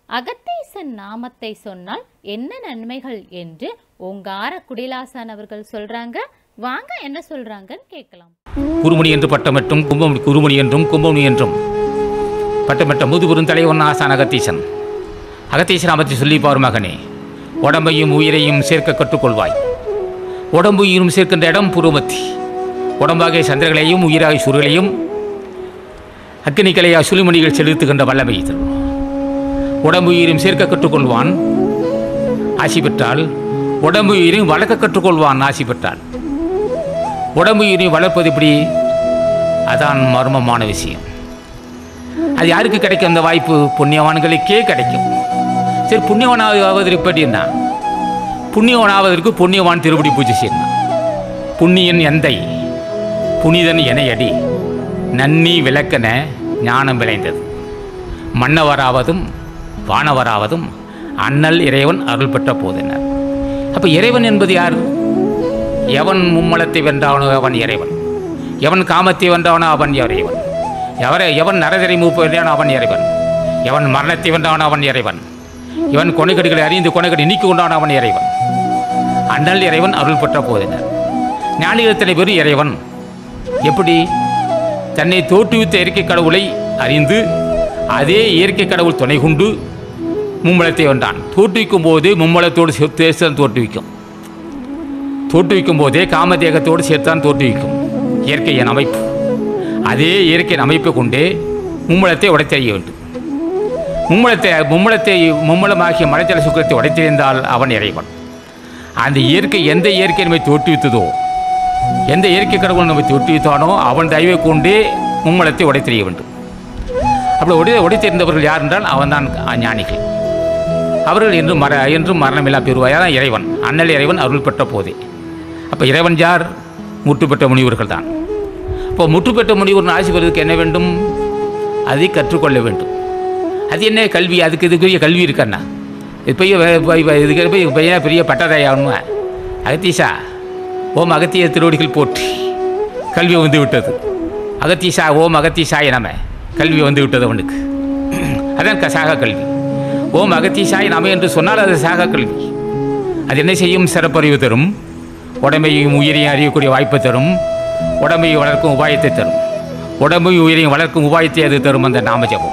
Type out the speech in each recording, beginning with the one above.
அகத்தீசன் நாமத்தை சொன்னால் என்ன நன்மைகள் என்று ஓங்கார குடிலாசன் அவர்கள் சொல்றாங்க வாங்க என்ன சொல்றாங்கன்னு கேட்கலாம் குருமணி என்று பட்டமிட்டும் கும்பம் குருமணி என்றும் கும்பமணி என்றும் பட்டமிட்ட முதுபெரும் தலைவன் ஆசான் அகத்தீசன் அகத்தீசன் அமைத்து சொல்லி பார் மகனே உடம்பையும் உயிரையும் சேர்க்க கற்றுக்கொள்வாய் உடம்பு உயிரும் சேர்க்கின்ற இடம் புருமத்தி உடம்பாகிய சந்திரகளையும் உயிராகிய சுருளையும் அக்கினிக்கலையா சுழிமணிகள் செலுத்துகின்ற வல்லமை இது உடம்பு உயிரும் சேர்க்க கற்றுக்கொள்வான் ஆசி பெற்றால் உடம்பு உயிரையும் வளர்க்க கற்றுக்கொள்வான் ஆசி பெற்றால் உடம்பு உயிரையும் வளர்ப்பது இப்படி அதான் மர்மமான விஷயம் அது யாருக்கு கிடைக்கும் அந்த வாய்ப்பு புண்ணியவான்களுக்கே கிடைக்கும் சரி புண்ணியவான் ஆவதற்கு எப்படின்னா புண்ணியவான் ஆவதற்கு புண்ணியவான் திருப்படி பூஜை செய்யணும் புண்ணியன் எந்தை புனிதன் எனையடி நன்னி விளக்கன ஞானம் விளைந்தது மன்னவராவதும் வானவராவதும் அண்ணல் இறைவன் அருள் பெற்ற போதினர் அப்போ இறைவன் என்பது யார் எவன் மும்மலத்தை வென்றானோ அவன் இறைவன் எவன் காமத்தை வென்றானோ அவன் இறைவன் எவரை எவன் நரதரை மூப்பு வென்றானோ அவன் இறைவன் எவன் மரணத்தை வென்றானோ அவன் இறைவன் இவன் கொனைகடிகளை அறிந்து கொனைகடி நீக்கி கொண்டானோ அவன் இறைவன் அண்ணல் இறைவன் அருள் பெற்ற போதினர் ஞானிகளத்தினை பெரு இறைவன் எப்படி தன்னை தோற்றுவித்த இயற்கை கடவுளை அறிந்து அதே இயற்கை கடவுள் துணை கொண்டு மும்மலத்தை வென்றான் தோற்றுவிக்கும் போது மும்மலத்தோடு சேர்த்து தோற்றுவிக்கும் தோற்றுவிக்கும் போதே காமதேகத்தோடு சேர்த்தான் தோற்றுவிக்கும் இயற்கையின் அமைப்பு அதே இயற்கையின் அமைப்பை கொண்டே மும்மலத்தை உடைத்தெறிய வேண்டும் மும்மலத்தை மும்மலத்தை மும்மலமாகிய மலைத்தல சுக்கரத்தை உடைத்தெறிந்தால் அவன் இறைவன் அந்த இயற்கை எந்த இயற்கை நம்மை தோற்றுவித்ததோ எந்த இயற்கை கடவுள் நம்மை தோற்றுவித்தானோ அவன் தயவை கொண்டே மும்மலத்தை உடைத்தெறிய வேண்டும் அப்படி உடை உடைத்தெறிந்தவர்கள் யார் என்றால் அவன்தான் ஞானிகள் அவர்கள் என்றும் மர என்றும் மரணமில்லா பெறுவாய் தான் இறைவன் அண்ணல் இறைவன் அருள் பெற்ற போதே அப்போ இறைவன் யார் முற்று பெற்ற முனிவர்கள் தான் இப்போ முற்று பெற்ற முனிவர் ஆசி பெறுவதற்கு என்ன வேண்டும் அதை கற்றுக்கொள்ள வேண்டும் அது என்ன கல்வி அதுக்கு இதுக்குரிய கல்வி இருக்கண்ணா இது பெரிய வே- பை- பை- இதுக்கு போய் பெரிய பெரிய பட்டதாயாகணுமா அகத்தீசா ஓம் அகத்திய திருவடிகள் போற்றி கல்வி வந்து விட்டது அகத்தீசா ஓம் அகத்தீசாய நம கல்வி வந்து விட்டது அவனுக்கு அதான் க- சாகா கல்வி ஓம் அகத்தீசாய நம என்று சொன்னால் அது சாகா கல்வி அது என்ன செய்யும் சிறப்பறிவு தரும் உடம்பையும் உயிரையும் அறியக்கூடிய வாய்ப்பை தரும் உடம்பை வளர்க்கும் உபாயத்தை தரும் உடம்பையும் உயிரையும் வளர்க்கும் உபாயத்தை அது தரும் அந்த நாமஜபம்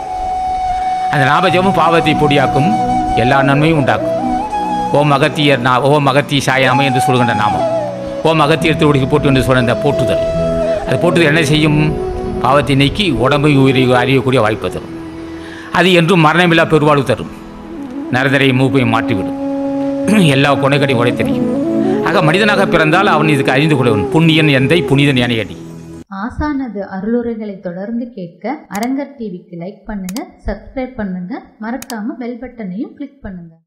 அந்த நாமஜபம் பாவத்தை பொடியாக்கும் எல்லா நன்மையும் உண்டாக்கும் ஓம் அகத்தியர் நா ஓம் அகத்தி சாயாமை என்று சொல்கின்ற நாமம் ஓம் அகத்தியர் திருவடிக்கு போட்டு என்று சொல்கிற அந்த போற்றுதல் அது போட்டுதல் என்ன செய்யும் பாவத்தை நீக்கி உடம்பை உயிரை அறியக்கூடிய வாய்ப்பை தரும் அது என்றும் மரணமில்லா பெருவாழ்வு தரும் நரதரை மூப்பையும் மாற்றிவிடும் எல்லா கொனைகளையும் உடை தெரியும் ஆக மனிதனாக பிறந்தால் அவன் இதுக்கு அறிந்து கொள்ளவன் புண்ணியன் எந்தை புனிதன் எனையடி ஆசானது அருளுரைகளை தொடர்ந்து கேட்க அரங்கர் டிவிக்கு லைக் பண்ணுங்க சப்ஸ்கிரைப் பண்ணுங்க மறக்காம பெல் பட்டனையும் கிளிக் பண்ணுங்க